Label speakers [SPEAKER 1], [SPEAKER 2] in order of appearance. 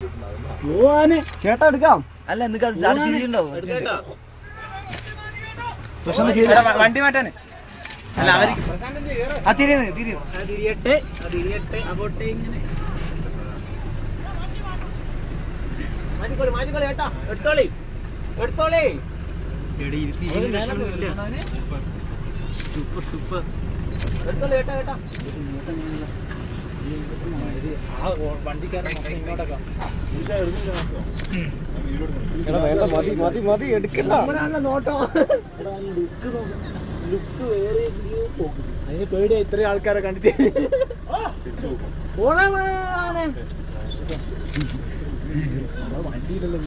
[SPEAKER 1] പോവാന് ചേട്ടാ എടുക്കാം
[SPEAKER 2] അല്ല നിങ്ങൾക്ക് അത് അത് തിരിയുണ്ടാവും
[SPEAKER 3] വണ്ടി മാറ്റാന് അല്ല അവര്
[SPEAKER 2] ആ തിരിയുന്നു തിരിയുന്നു
[SPEAKER 1] തിരിയട്ടെ തിരിയട്ടെ അങ്ങോട്ടേ ഇങ്ങനെ മാറ്റിക്കോളി മാറ്റിക്കോളി ഏട്ടാ എടുത്തോളി എടുത്തോളി സൂപ്പർ സൂപ്പർ എടുത്തോളി ഏട്ടാ ഏട്ടാ അതിന് പേടിയാ ഇത്രയും ആൾക്കാരെ കണ്ടിട്ട് പോണേ